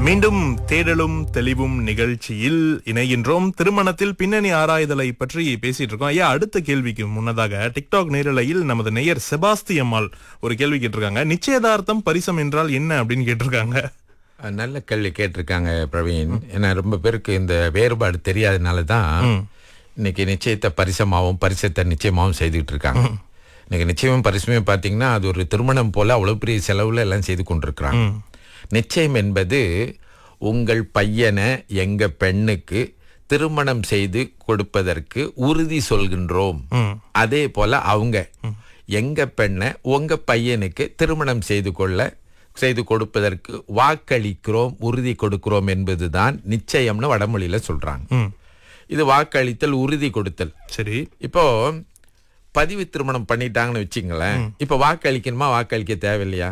மீண்டும் தேடலும் தெளிவும் நிகழ்ச்சியில் இணைகின்றோம் திருமணத்தில் பின்னணி ஆராய்தலை பற்றி பேசிட்டு இருக்கோம் ஐயா அடுத்த கேள்விக்கு முன்னதாக டிக்டாக் நேரலையில் நமது நேயர் செபாஸ்தி அம்மாள் ஒரு கேள்வி கேட்டிருக்காங்க நிச்சயதார்த்தம் பரிசம் என்றால் என்ன அப்படின்னு கேட்டிருக்காங்க அஹ் நல்ல கேள்வி கேட்டிருக்காங்க பிரவீன் ஏன்னா ரொம்ப பேருக்கு இந்த வேறுபாடு தெரியாதனால தான் இன்னைக்கு நிச்சயத்தை பரிசமாவும் பரிசத்தை நிச்சயமாவும் செய்துட்டு இருக்காங்க இன்னைக்கு நிச்சயமும் பரிசுமே பார்த்தீங்கன்னா அது ஒரு திருமணம் போல அவ்வளவு பெரிய செலவுல எல்லாம் செய்து கொண்டிருக்கிறாங்க நிச்சயம் என்பது உங்கள் பையனை எங்க பெண்ணுக்கு திருமணம் செய்து கொடுப்பதற்கு உறுதி சொல்கின்றோம் அதே போல அவங்க எங்க பெண்ணை உங்க பையனுக்கு திருமணம் செய்து கொள்ள செய்து கொடுப்பதற்கு வாக்களிக்கிறோம் உறுதி கொடுக்கிறோம் என்பதுதான் நிச்சயம்னு வடமொழியில சொல்றாங்க ம், இது வாக்களித்தல் உறுதி கொடுத்தல் சரி இப்போ பதிவு திருமணம் பண்ணிட்டாங்கன்னு வச்சுங்களேன் இப்போ வாக்களிக்கணுமா வாக்களிக்க தேவையில்லையா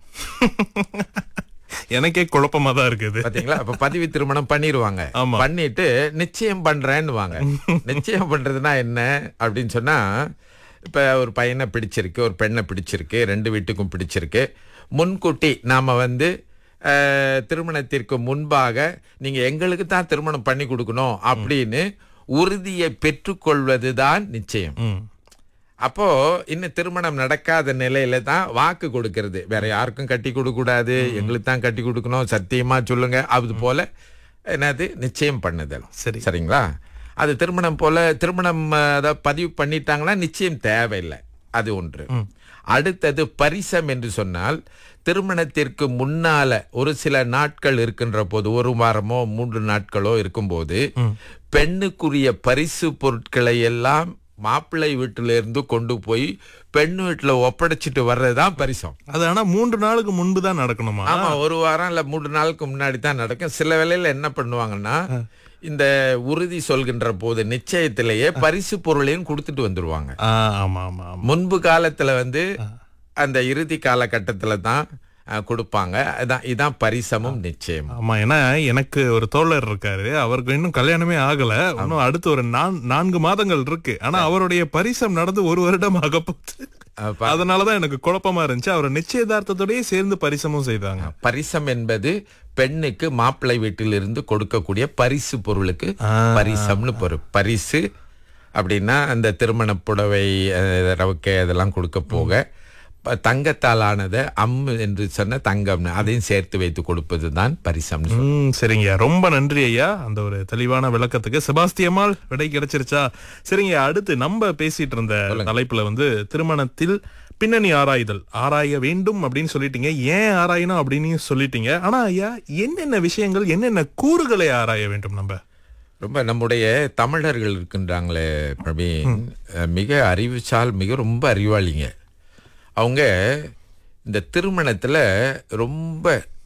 எனக்கே குழப்பமா தான் இருக்குது பாத்தீங்களா அப்ப பதிவு திருமணம் பண்ணிடுவாங்க ஆமா. பண்ணிட்டு நிச்சயம் பண்றேன்னு வாங்க நிச்சயம் பண்றதுன்னா என்ன அப்படின்னு சொன்னா இப்ப ஒரு பையனை பிடிச்சிருக்கு ஒரு பெண்ணை பிடிச்சிருக்கு ரெண்டு வீட்டுக்கும் பிடிச்சிருக்கு முன்கூட்டி நாம வந்து அஹ், திருமணத்திற்கு முன்பாக நீங்க எங்களுக்கு தான் திருமணம் பண்ணி கொடுக்கணும் அப்படின்னு உறுதியை பெற்றுக்கொள்வதுதான் நிச்சயம் ம், அப்போ இன்னும் திருமணம் நடக்காத நிலையில தான் வாக்கு கொடுக்கிறது வேற யாருக்கும் கட்டி கொடுக்க கூடாது எங்களுக்கு தான் கட்டி கொடுக்கணும் சத்தியமா சொல்லுங்க அது போல என்னது நிச்சயம் பண்ணுதல் சரி. சரிங்களா அது திருமணம் போல திருமணம் அஹ், அதாவது பதிவு பண்ணிட்டாங்கன்னா நிச்சயம் தேவையில்லை அது ஒன்று அடுத்தது பரிசம் என்று சொன்னால் திருமணத்திற்கு முன்னால ஒரு சில நாட்கள் இருக்கின்ற போது ஒரு வாரமோ மூன்று நாட்களோ இருக்கும்போது பெண்ணுக்குரிய பரிசு பொருட்களை எல்லாம் மாப்பிள்ளை வீட்டில இருந்து கொண்டு போய் பெண் வீட்டுல ஒப்படைச்சிட்டு வர்றதுதான் பரிசம் அது ஆனா மூன்று நாளுக்கு முன்பு தான் நடக்கணுமா ஆமா ஒரு வாரம் இல்ல மூன்று நாளுக்கு முன்னாடி தான் நடக்கும் சில வேளையில என்ன பண்ணுவாங்கன்னா இந்த உறுதி சொல்கின்ற போது நிச்சயத்திலேயே பரிசு பொருளையும் கொடுத்துட்டு வந்துருவாங்க ஆ, ஆமா ஆமா ஆமா முன்பு காலத்துல வந்து அந்த இறுதி காலகட்டத்துல தான் அஹ், கொடுப்பாங்க அதான் இதான் பரிசமும் நிச்சயம் ஆமா ஏன்னா எனக்கு ஒரு தோழர் இருக்காரு அவருக்கு இன்னும் கல்யாணமே ஆகல இன்னும் அடுத்து ஒரு நான்- நான்கு மாதங்கள் இருக்கு ஆனா அவருடைய பரிசம் நடந்து ஒரு வருடம் ஆக போகுது அப்ப அதனாலதான் எனக்கு குழப்பமா இருந்துச்சு அவர் நிச்சயதார்த்தத்தோடயே சேர்ந்து பரிசமும் செய்தாங்க பரிசம் என்பது பெண்ணுக்கு மாப்பிள்ளை வீட்டிலிருந்து கொடுக்கக்கூடிய பரிசு பொருளுக்கு பரிசம்னு பொருள் பரிசு அப்படின்னா அந்த திருமண புடவை அஹ், ரவுக்கை அதெல்லாம் கொடுக்க போக ப- தங்கத்தால் ஆனதை அம்மு என்று சொன்ன தங்கம்னு அதையும் சேர்த்து வைத்து கொடுப்பது தான் பரிசம்னு சொல்றோம். ம் சரிங்க ரொம்ப நன்றி ஐயா அந்த ஒரு தெளிவான விளக்கத்துக்கு செபாஸ்தியம்மாள் விடை கிடைச்சிருச்சா சரிங்க அடுத்து நம்ம பேசிட்டு இருந்த தலைப்புல வந்து திருமணத்தில் பின்னணி ஆராய்தல் ஆராய வேண்டும் அப்படின்னு சொல்லிட்டீங்க ஏன் ஆராயணும் அப்படின்னு சொல்லிட்டீங்க ஆனா ஐயா என்னென்ன விஷயங்கள் என்னென்ன கூறுகளை ஆராய வேண்டும் நம்ம ரொம்ப நம்முடைய தமிழர்கள் இருக்கின்றாங்களே பிரவீன் அஹ், மிக அறிவுசால் மிக ரொம்ப அறிவாளிங்க அவங்க இந்த திருமணத்துல ரொம்ப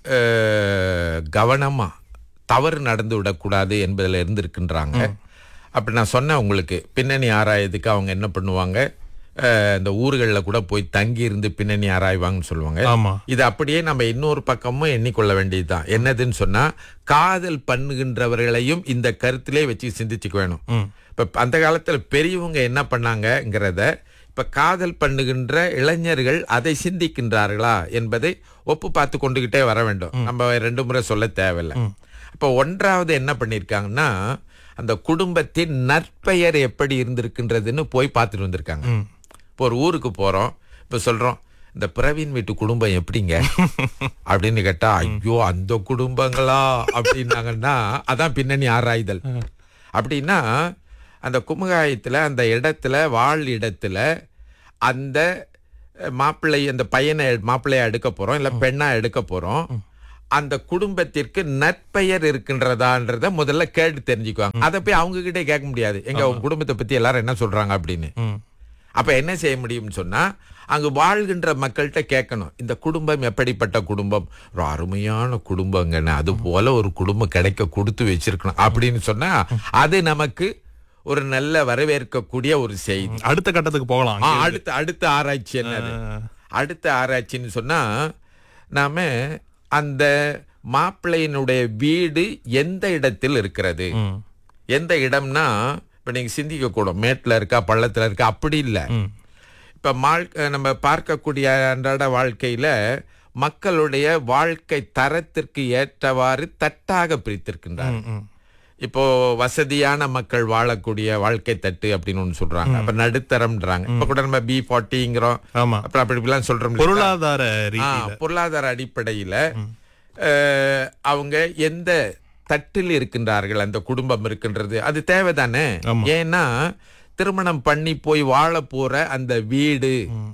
அஹ், கவனமா தவறு நடந்து விடக்கூடாது என்பதில் இருந்திருக்கின்றாங்க அப்படி நான் சொன்னேன் உங்களுக்கு பின்னணி ஆராயதுக்கு அவங்க என்ன பண்ணுவாங்க அஹ், இந்த ஊர்களில் கூட போய் தங்கி இருந்து பின்னணி ஆராய்வாங்கன்னு சொல்லுவாங்க ஆமா இது அப்படியே நம்ம இன்னொரு பக்கமும் எண்ணிக்கொள்ள வேண்டியதுதான் என்னதுன்னு சொன்னா காதல் பண்ணுகின்றவர்களையும் இந்த கருத்திலே வச்சு சிந்திச்சுக்க வேணும் ம். இப்ப அந்த காலத்துல பெரியவங்க என்ன பண்ணாங்கங்கிறத இப்ப காதல் பண்ணுகின்ற இளைஞர்கள் அதை சிந்திக்கின்றார்களா என்பதை ஒப்பு பார்த்து கொண்டுகிட்டே வர வேண்டும் நம்ம ரெண்டு முறை சொல்ல தேவையில்லை அப்ப ஒன்றாவது என்ன பண்ணிருக்காங்கன்னா அந்த குடும்பத்தின் நற்பெயர் எப்படி இருந்திருக்கின்றதுன்னு போய் பார்த்துட்டு வந்திருக்காங்க இப்போ ஒரு ஊருக்கு போறோம் இப்ப சொல்றோம் இந்த பிரவீன் வீட்டு குடும்பம் எப்படிங்க அப்படின்னு கேட்டா ஐயோ அந்த குடும்பங்களா அப்படின்னாங்கன்னா அதான் பின்னணி ஆராய்தல் அப்படின்னா அந்த குமுகாயத்துல அந்த இடத்துல வாழ் இடத்துல அந்த மாப்பிள்ளை அந்த பையனை மாப்பிள்ளையா எடுக்க போறோம் இல்ல பெண்ணா எடுக்க போறோம் அந்த குடும்பத்திற்கு நற்பெயர் இருக்கின்றதான்றத முதல்ல கேட்டு தெரிஞ்சுக்குவாங்க அதை போய் அவங்க கிட்டே கேட்க முடியாது எங்க உங்க குடும்பத்தை பத்தி எல்லாரும் என்ன சொல்றாங்க அப்படின்னு ம். அப்ப என்ன செய்ய முடியும்னு சொன்னா அங்கு வாழ்கின்ற மக்கள்கிட்ட கேட்கணும் இந்த குடும்பம் எப்படிப்பட்ட குடும்பம் ஒரு அருமையான குடும்பங்கன்னு அது போல ஒரு குடும்பம் கிடைக்க கொடுத்து வச்சிருக்கணும் அப்படின்னு சொன்னா அது நமக்கு ஒரு நல்ல வரவேற்கக்கூடிய ஒரு செய்தி அடுத்த கட்டத்துக்கு போகலாம் ஆ, அடுத்த அடுத்த ஆராய்ச்சி என்னது அடுத்த ஆராய்ச்சின்னு சொன்னா நாம அந்த மாப்பிள்ளையினுடைய வீடு எந்த இடத்தில் இருக்கிறது ம். எந்த இடம்னா இப்ப நீங்க சிந்திக்க கூடும் மேட்ல இருக்கா பள்ளத்துல இருக்கா அப்படி இல்ல ம். இப்ப மாள் நம்ம பார்க்கக்கூடிய அன்றாட வாழ்க்கையில மக்களுடைய வாழ்க்கை தரத்திற்கு ஏற்றவாறு தட்டாக பிரித்திருக்கின்றார் ம், ம். இப்போ வசதியான மக்கள் வாழக்கூடிய வாழ்க்கை தட்டு அப்படின்னு ஒண்ணு சொல்றாங்க அப்ப நடுத்தரம்ன்றாங்க இப்ப கூட நம்ம பி ஃபார்ட்டிங்கிறோம் ஆமா அப்புறம் அப்படி இப்படிலாம் சொல்றோம் இல்லையா? பொருளாதார ஆ, ரீதியில பொருளாதார அடிப்படையில அஹ், அவங்க எந்த தட்டில் இருக்கின்றார்கள் அந்த குடும்பம் இருக்கின்றது அது தேவைதானே ஆமா. ஏன்னா திருமணம் பண்ணி போய் வாழ போற அந்த வீடு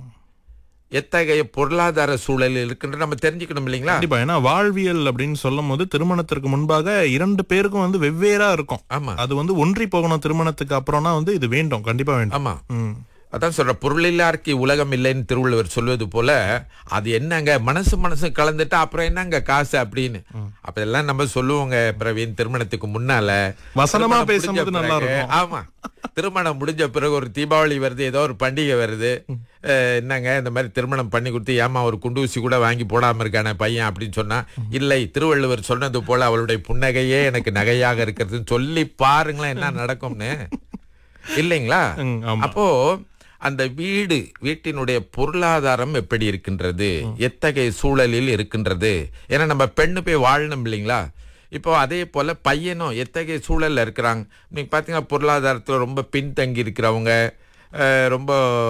எத்தகைய பொருளாதார சூழலில் இருக்கின்ற நம்ம தெரிஞ்சுக்கணும் இல்லைங்களா கண்டிப்பா ஏன்னா வாழ்வியல் அப்படின்னு சொல்லும் போது திருமணத்திற்கு முன்பாக இரண்டு பேருக்கும் வந்து வெவ்வேறா இருக்கும் ஆமா அது வந்து ஒன்றி போகணும் திருமணத்துக்கு அப்புறம்னா வந்து இது வேண்டும் கண்டிப்பா வேண்டும் ஆமா ம். அதான் சொல்ற பொருளில்லாருக்கு உலகம் இல்லைன்னு திருவள்ளுவர் சொல்வது போல அது என்னங்க மனசு மனசு கலந்துட்டா அப்புறம் என்னங்க காசு அப்படின்னு அப்ப எல்லாம் நம்ம சொல்லுவோங்க பிரவீன் திருமணத்துக்கு முன்னால வசனமா திருமணம் பேசும்போது முடிஞ்ச நல்லா பிறகு- இருக்கும். ஆமா திருமணம் முடிஞ்ச பிறகு ஒரு தீபாவளி வருது ஏதோ ஒரு பண்டிகை வருது அஹ், என்னங்க இந்த மாதிரி திருமணம் பண்ணி கொடுத்து ஏமா ஒரு குண்டூசி கூட வாங்கி போடாம இருக்கானே பையன் அப்படின்னு சொன்னா இல்லை திருவள்ளுவர் சொன்னது போல அவளுடைய புன்னகையே எனக்கு நகையாக இருக்கிறதுன்னு சொல்லி பாருங்களேன் என்ன நடக்கும்னு இல்லைங்களா ம், ஆமா அப்போ அந்த வீடு வீட்டினுடைய பொருளாதாரம் எப்படி இருக்கின்றது எத்தகைய சூழலில் இருக்கின்றது ஏன்னா நம்ம பெண்ணு போய் வாழணும் இல்லைங்களா இப்போ அதே போல பையனும் எத்தகைய சூழல்ல இருக்கிறாங்க நீங்க பாத்தீங்கன்னா பொருளாதாரத்துல ரொம்ப பின்தங்கி இருக்கிறவங்க அஹ், ரொம்ப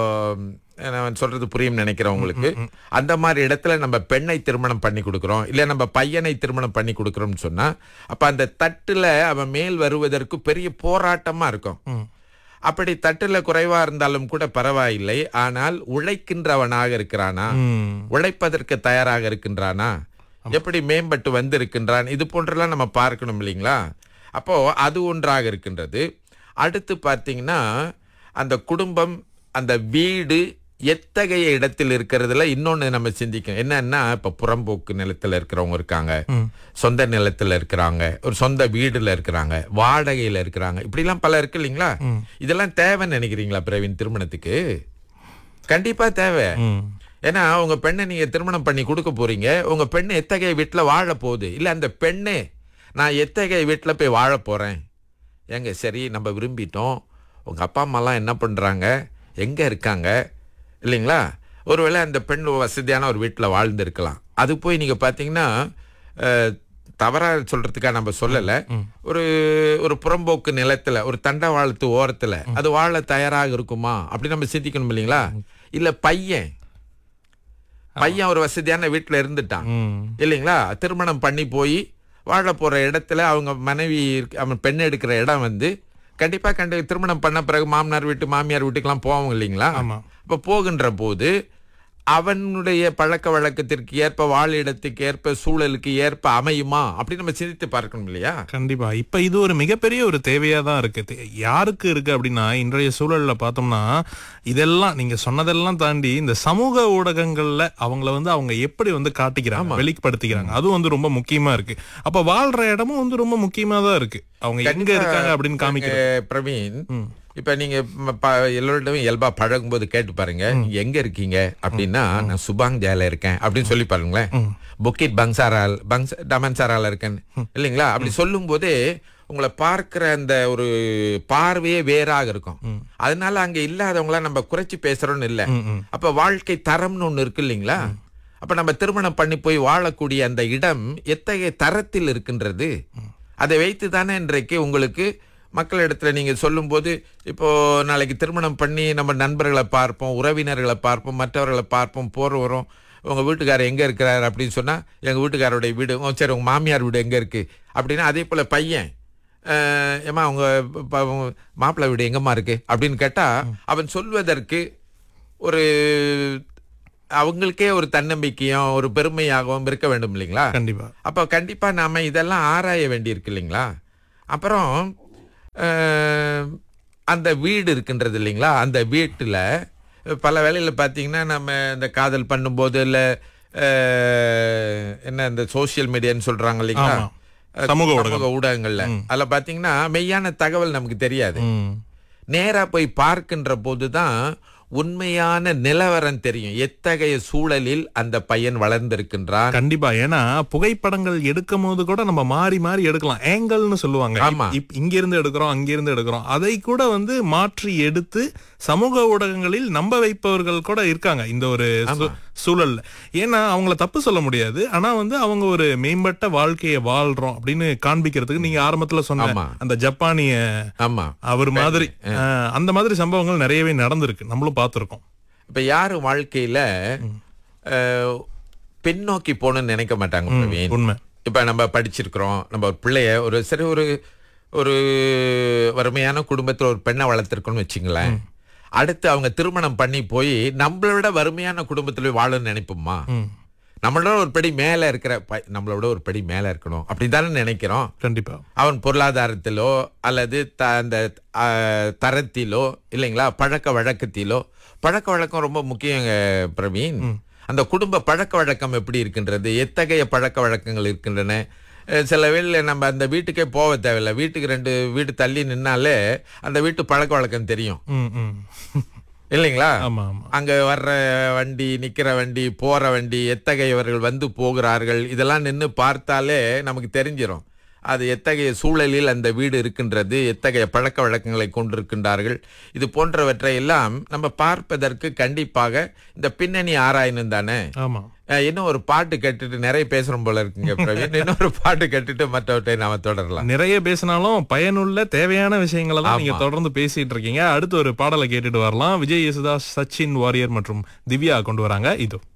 அஹ், நான் சொல்றது புரியும் நினைக்கிறவங்களுக்கு அந்த மாதிரி இடத்துல நம்ம பெண்ணை திருமணம் பண்ணி கொடுக்கிறோம் இல்ல நம்ம பையனை திருமணம் பண்ணி கொடுக்கிறோம்னு சொன்னா அப்ப அந்த தட்டுல அவன் மேல் வருவதற்கு பெரிய போராட்டமா இருக்கும் ம். அப்படி தட்டுல குறைவா இருந்தாலும் கூட பரவாயில்லை ஆனால் உழைக்கின்றவனாக இருக்கிறானா ம். உழைப்பதற்கு தயாராக இருக்கின்றானா எப்படி மேம்பட்டு வந்திருக்கின்றான் இது போன்றெல்லாம் நம்ம பார்க்கணும் இல்லைங்களா அப்போ அது ஒன்றாக இருக்கின்றது அடுத்து பார்த்தீங்கன்னா அந்த குடும்பம் அந்த வீடு எத்தகைய இடத்தில் இருக்கிறதுல இன்னொன்னு நம்ம சிந்திக்கணும் என்னன்னா இப்ப புறம்போக்கு நிலத்துல இருக்கிறவங்க இருக்காங்க ம். சொந்த நிலத்துல இருக்கிறாங்க ஒரு சொந்த வீடுல இருக்கிறாங்க வாடகையில இருக்கிறாங்க இப்படி எல்லாம் பல இருக்கு இல்லைங்களா இதெல்லாம் தேவைன்னு நினைக்கிறீங்களா பிரவீன் திருமணத்துக்கு கண்டிப்பா தேவை ம். ஏன்னா உங்க பெண்ணை நீங்க திருமணம் பண்ணி கொடுக்க போறீங்க உங்க பெண்ணு எத்தகைய வீட்டுல வாழ போகுது இல்ல அந்த பெண்ணே நான் எத்தகைய வீட்டுல போய் வாழ போறேன் ஏங்க சரி நம்ம விரும்பிட்டோம் உங்க அப்பா அம்மாலாம் என்ன பண்றாங்க எங்க இருக்காங்க இல்லைங்களா ஒருவேளை அந்த பெண் வசதியான ஒரு வீட்டுல வாழ்ந்திருக்கலாம் அது போய் நீங்க பாத்தீங்கன்னா அஹ், தவறா சொல்றதுக்காக நம்ம சொல்லல ஒரு ஒரு புறம்போக்கு நிலத்துல ஒரு தண்டவாளத்து ஓரத்துல அது வாழ தயாராக இருக்குமா அப்படி நம்ம சிந்திக்கணும் இல்லைங்களா இல்ல பையன் பையன் ஒரு வசதியான வீட்டுல இருந்துட்டான் ம். இல்லைங்களா திருமணம் பண்ணி போய் வாழ போற இடத்துல அவங்க மனைவி இருக்க- அவன் பெண் எடுக்கிற இடம் வந்து கண்டிப்பா கண்டு திருமணம் பண்ண பிறகு மாமனார் வீட்டு மாமியார் வீட்டுக்கெல்லாம் போவோம் இல்லைங்களா ஆமா. அப்ப போகின்ற போது அவனுடைய பழக்க வழக்கத்திற்கு ஏற்ப வாழிடத்துக்கு ஏற்ப சூழலுக்கு ஏற்ப அமையுமா அப்படி நம்ம சிந்தித்து பார்க்கணும் இல்லையா கண்டிப்பா இப்ப இது ஒரு மிகப்பெரிய ஒரு தேவையா தான் இருக்கு தே- யாருக்கு இருக்கு அப்படின்னா இன்றைய சூழல்ல பார்த்தோம்னா இதெல்லாம் நீங்க சொன்னதெல்லாம் தாண்டி இந்த சமூக ஊடகங்கள்ல அவங்கள வந்து அவங்க எப்படி வந்து காட்டிக்கிறாங்க வெளிப்படுத்திக்கிறாங்க அதுவும் வந்து ரொம்ப முக்கியமா இருக்கு அப்ப வாழ்ற இடமும் வந்து ரொம்ப முக்கியமா தான் இருக்கு அவங்க எங்க இருக்காங்க அப்படின்னு காமிக்கிறது அஹ் பிரவீன் இப்ப நீங்க ம- ப- எல்லோரிடமும் இயல்பா பழகும்போது கேட்டு பாருங்க நீங்க எங்க இருக்கீங்க அப்படின்னா நான் சுபாங் ஜால இருக்கேன் அப்படின்னு சொல்லி பாருங்களேன் புக்கிட் பங்சாரால் பங்ஸ் டமன்சாரால இருக்கேன் இல்லைங்களா அப்படி சொல்லும் போதே உங்களை பார்க்கிற அந்த ஒரு பார்வையே வேறாக இருக்கும் அதனால அங்க இல்லாதவங்கள நம்ம குறைச்சு பேசுறோம்னு இல்ல அப்ப வாழ்க்கை தரம்னு ஒண்ணு இருக்கு இல்லைங்களா அப்ப நம்ம திருமணம் பண்ணி போய் வாழக்கூடிய அந்த இடம் எத்தகைய தரத்தில் இருக்கின்றது அதை வைத்து தானே இன்றைக்கு உங்களுக்கு மக்களிடத்துல நீங்க சொல்லும்போது இப்போ நாளைக்கு திருமணம் பண்ணி நம்ம நண்பர்களை பார்ப்போம் உறவினர்களை பார்ப்போம் மற்றவர்களை பார்ப்போம் போற வரோம் உங்க வீட்டுக்காரர் எங்க இருக்கிறார் அப்படின்னு சொன்னா எங்க வீட்டுக்காரோடைய வீடு "ஓ, சரி உங்க மாமியார் வீடு எங்க இருக்கு அப்படின்னா அதே போல பையன் அஹ், ஏம்மா உங்க ப- உங்க மாப்பிள்ளை வீடு எங்கம்மா இருக்கு அப்படின்னு கேட்டா அவன் சொல்வதற்கு ஒரு அவங்களுக்கே ஒரு தன்னம்பிக்கையும் ஒரு பெருமையாகவும் இருக்க வேண்டும் இல்லைங்களா கண்டிப்பா அப்போ கண்டிப்பா நாம இதெல்லாம் ஆராய வேண்டியிருக்கு இல்லைங்களா அப்புறம் அஹ், அந்த வீடு இருக்கின்றது இல்லைங்களா அந்த வீட்டுல பல வேளையில பார்த்தீங்கன்னா நம்ம இந்த காதல் பண்ணும்போது இல்ல அஹ், என்ன இந்த சோஷியல் மீடியான்னு சொல்றாங்க இல்லைங்களா ஆமா. சமூக ஊடகம். சமூக ஊடகங்கள்ல அதுல பாத்தீங்கன்னா மெய்யான தகவல் நமக்கு தெரியாது ம். நேரா போய் பார்க்கின்ற போதுதான் உண்மையான நிலவரம் தெரியும் எத்தகைய சூழலில் அந்த பையன் வளர்ந்திருக்கின்றான் கண்டிப்பா ஏன்னா புகைப்படங்கள் எடுக்கும் போது கூட நம்ம மாறி மாறி எடுக்கலாம் ஏங்கல்னு சொல்லுவாங்க ஆமா. இப்- இப்- இங்க இருந்து எடுக்கிறோம் அங்க இருந்து எடுக்கிறோம் அதை கூட வந்து மாற்றி எடுத்து சமூக ஊடகங்களில் நம்ப வைப்பவர்கள் கூட இருக்காங்க இந்த ஒரு சூ- சூழல்ல ஏன்னா அவங்கள தப்பு சொல்ல முடியாது ஆனா வந்து அவங்க ஒரு மேம்பட்ட வாழ்க்கையை வாழ்றோம் அப்படின்னு காண்பிக்கிறதுக்கு நீங்க ஆரம்பத்துல சொன்ன ஆமா. அந்த ஜப்பானிய ஆமா அவர் மாதிரி அஹ், அந்த மாதிரி சம்பவங்கள் நிறையவே நடந்திருக்கு நம்மளும் பார்த்திருக்கோம் இப்ப யாரும் வாழ்க்கையில அஹ், பின்னோக்கி போகணும்னு நினைக்க மாட்டாங்க பிரவீன் உண்மை இப்ப நம்ம படிச்சிருக்கிறோம் நம்ம ஒரு பிள்ளைய ஒரு சரி ஒரு ஒரு வறுமையான குடும்பத்துல ஒரு பெண்ணை வளர்த்துருக்கோம்னு வச்சுங்களேன் அடுத்து அவங்க திருமணம் பண்ணி போய் நம்மளை விட வறுமையான குடும்பத்துல போய் வாழணும்னு நினைப்போமா ம், நம்மளோட ஒரு படி மேல இருக்கிற ப- நம்மளோட ஒரு படி மேல இருக்கணும் அப்படிதானே நினைக்கிறோம் கண்டிப்பா அவன் பொருளாதாரத்திலோ அல்லது த அந்த ஆ, தரத்திலோ இல்லைங்களா பழக்க வழக்கத்திலோ பழக்க வழக்கம் ரொம்ப முக்கியங்க பிரவீன் அந்த குடும்ப பழக்க வழக்கம் எப்படி இருக்கின்றது எத்தகைய பழக்க வழக்கங்கள் இருக்கின்றன அஹ் சில வேளை நம்ம அந்த வீட்டுக்கே போக தேவையில்ல வீட்டுக்கு ரெண்டு வீடு தள்ளி நின்னாலே அந்த வீட்டு பழக்க வழக்கம் தெரியும் ம் ம் இல்லைங்களா ஆமா ஆமா அங்க வர்ற வண்டி நிக்கிற வண்டி போற வண்டி எத்தகையவர்கள் வந்து போகிறார்கள் இதெல்லாம் நின்னு பார்த்தாலே நமக்கு தெரிஞ்சிரும் அது எத்தகைய சூழலில் அந்த வீடு இருக்கின்றது எத்தகைய பழக்க வழக்கங்களை கொண்டிருக்கின்றார்கள் இது போன்றவற்றை எல்லாம் நம்ம பார்ப்பதற்கு கண்டிப்பாக இந்த பின்னணி ஆராயணும் தானே ஆமா அஹ் இன்னும் ஒரு பாட்டு கேட்டுட்டு நிறைய பேசுறோம் போல இருக்குங்க பிரவீன் இன்னொரு பாட்டு கேட்டுட்டு மற்றவற்றை நாம தொடரலாம் நிறைய பேசினாலும் பயனுள்ள தேவையான விஷயங்களை தான் நீங்க ஆமா. தொடர்ந்து பேசிட்டு இருக்கீங்க அடுத்து ஒரு பாடலை கேட்டுட்டு வரலாம் விஜய் யேசுதாஸ் சச்சின் வாரியர் மற்றும் திவ்யா கொண்டு வராங்க இதோ